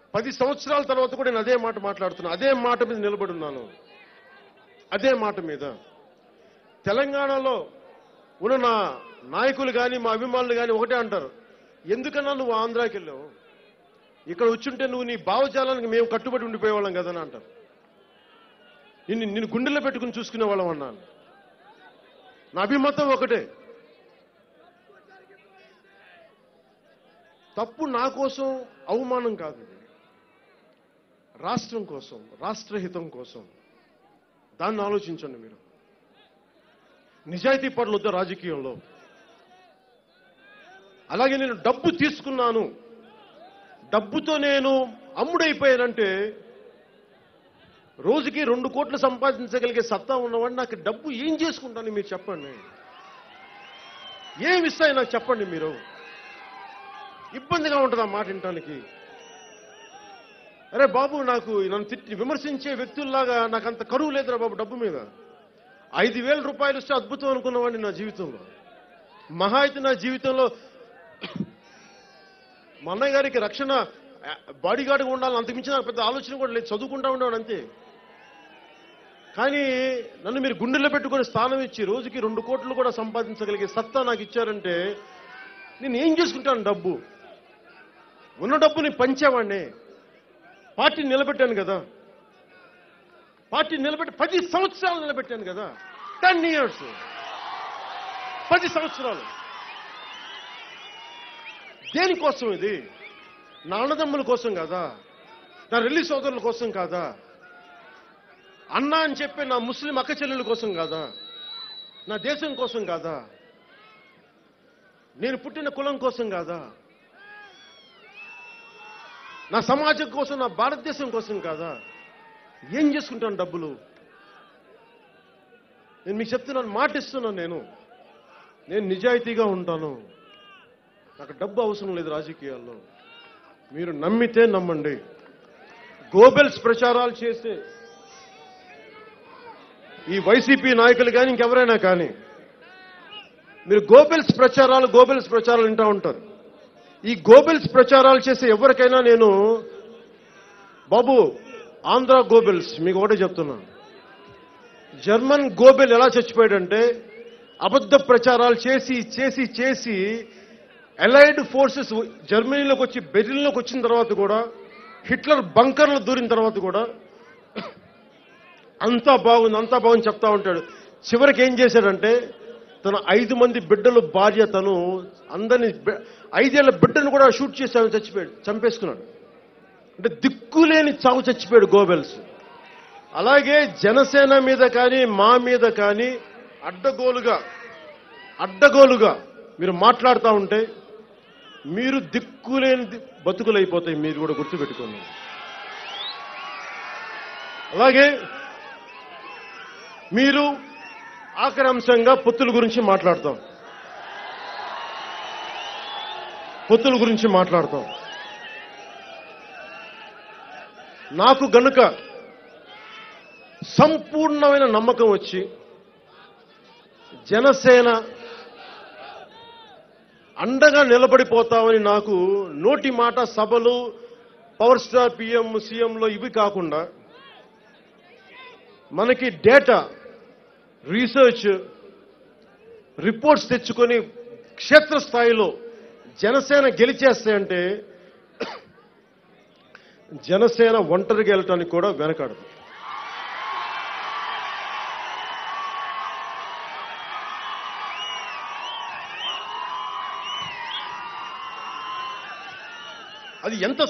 పది సంవత్సరాల తర్వాత కూడా నేను అదే మాట మాట్లాడుతున్నా అదే మాట మీద నిలబడి ఉన్నాను అదే మాట మీద తెలంగాణలో ఉన్న నా నాయకులు కానీ మా అభిమానులు కానీ ఒకటే అంటారు ఎందుకన్నా నువ్వు ఆంధ్రాకి వెళ్ళావు ఇక్కడ వచ్చుంటే నువ్వు నీ భావజాలానికి మేము కట్టుబడి ఉండిపోయేవాళ్ళం కదని అంటారు నిన్ను నిన్ను గుండెల్లో పెట్టుకుని చూసుకునే వాళ్ళం అన్నాను నా అభిమతం ఒకటే తప్పు నా కోసం అవమానం కాదు ఇది. రాష్ట్రం కోసం రాష్ట్రహితం కోసం దాన్ని ఆలోచించండి మీరు నిజాయితీ పనులు వద్ద రాజకీయంలో అలాగే నేను డబ్బు తీసుకున్నాను డబ్బుతో నేను అమ్ముడైపోయానంటే రోజుకి రెండు కోట్లు సంపాదించగలిగే సత్తా ఉన్నవాడు నాకు డబ్బు ఏం చేసుకుంటాను మీరు చెప్పండి ఏమి ఇస్తాయి నాకు చెప్పండి మీరు ఇబ్బందిగా ఉంటుంది ఆ మాట వినటానికి అరే బాబు నాకు నన్ను తిట్టి విమర్శించే వ్యక్తుల్లాగా నాకు అంత కరువు లేదురా బాబు డబ్బు మీద ఐదు వేల రూపాయలు వస్తే అద్భుతం అనుకున్నవాడిని నా జీవితంలో మహా అయితే నా జీవితంలో మా అన్నయ్య గారికి రక్షణ బాడీ గార్డ్గా ఉండాలని అంతకుమించి నాకు పెద్ద ఆలోచన కూడా లేదు చదువుకుంటా ఉండేవాడు అంతే కానీ నన్ను మీరు గుండెల్లో పెట్టుకొని స్థానం ఇచ్చి రోజుకి రెండు కోట్లు కూడా సంపాదించగలిగే సత్తా నాకు ఇచ్చారంటే నేను ఏం చేసుకుంటాను డబ్బు ఉన్న డబ్బుని పంచేవాడిని పార్టీని నిలబెట్టాను కదా పార్టీని నిలబెట్టి పది సంవత్సరాలు నిలబెట్టాను కదా టెన్ ఇయర్స్ పది సంవత్సరాలు దేనికోసం ఇది నా అన్నదమ్ముల కోసం కాదా నా రెల్లి సోదరుల కోసం కాదా అన్న అని చెప్పే నా ముస్లిం అక్క చెల్లెల కోసం కాదా నా దేశం కోసం కాదా నేను పుట్టిన కులం కోసం కాదా నా సమాజం కోసం నా భారతదేశం కోసం కాదా ఏం చేసుకుంటాను డబ్బులు నేను మీకు చెప్తున్నాను మాట ఇస్తున్నాను నేను నేను నిజాయితీగా ఉంటాను నాకు డబ్బు అవసరం లేదు రాజకీయాల్లో మీరు నమ్మితే నమ్మండి గోబెల్స్ ప్రచారాలు చేసే ఈ వైసీపీ నాయకులు కానీ ఇంకెవరైనా కానీ మీరు గోబెల్స్ ప్రచారాలు గోబెల్స్ ప్రచారాలు వింటూ ఉంటారు ఈ గోబెల్స్ ప్రచారాలు చేసే ఎవరికైనా నేను బాబు ఆంధ్ర గోబెల్స్ మీకు ఒకటే చెప్తున్నాను జర్మన్ గోబెల్ ఎలా చచ్చిపోయాడంటే అబద్ధ ప్రచారాలు చేసి చేసి చేసి అలైడ్ ఫోర్సెస్ జర్మనీలోకి వచ్చి బెర్లిన్లోకి వచ్చిన తర్వాత కూడా హిట్లర్ బంకర్లో దూరిన తర్వాత కూడా అంతా బాగుంది అంతా బాగుంది చెప్తా ఉంటాడు చివరికి ఏం చేశాడంటే తన ఐదు మంది బిడ్డలు భార్య తను అందరినీ బి- ఐదేళ్ల బిడ్డను కూడా షూట్ చేశాను చచ్చిపోయాడు చంపేసుకున్నాడు అంటే దిక్కులేని చావు చచ్చిపోయాడు గోబెల్స్ అలాగే జనసేన మీద కానీ మా మీద కానీ అడ్డగోలుగా అడ్డగోలుగా మీరు మాట్లాడుతూ ఉంటే మీరు దిక్కులేని ది- బతుకులైపోతాయి మీరు కూడా గుర్తుపెట్టుకోండి అలాగే మీరు ఆఖరి అంశంగా పొత్తుల గురించి మాట్లాడతాం పొత్తుల గురించి మాట్లాడతాం నాకు గనుక సంపూర్ణమైన నమ్మకం వచ్చి జనసేన అండగా నిలబడిపోతామని నాకు నోటి మాట సభలు పవర్ స్టార్ పిఎం సీఎంలో ఇవి కాకుండా మనకి డేటా రీసెర్చ్ రిపోర్ట్స్ తెచ్చుకొని క్షేత్రస్థాయిలో జనసేన గెలిచేస్తాయంటే జనసేన ఒంటరిగా వెళ్ళటానికి కూడా వెనకాడదు అది ఎంత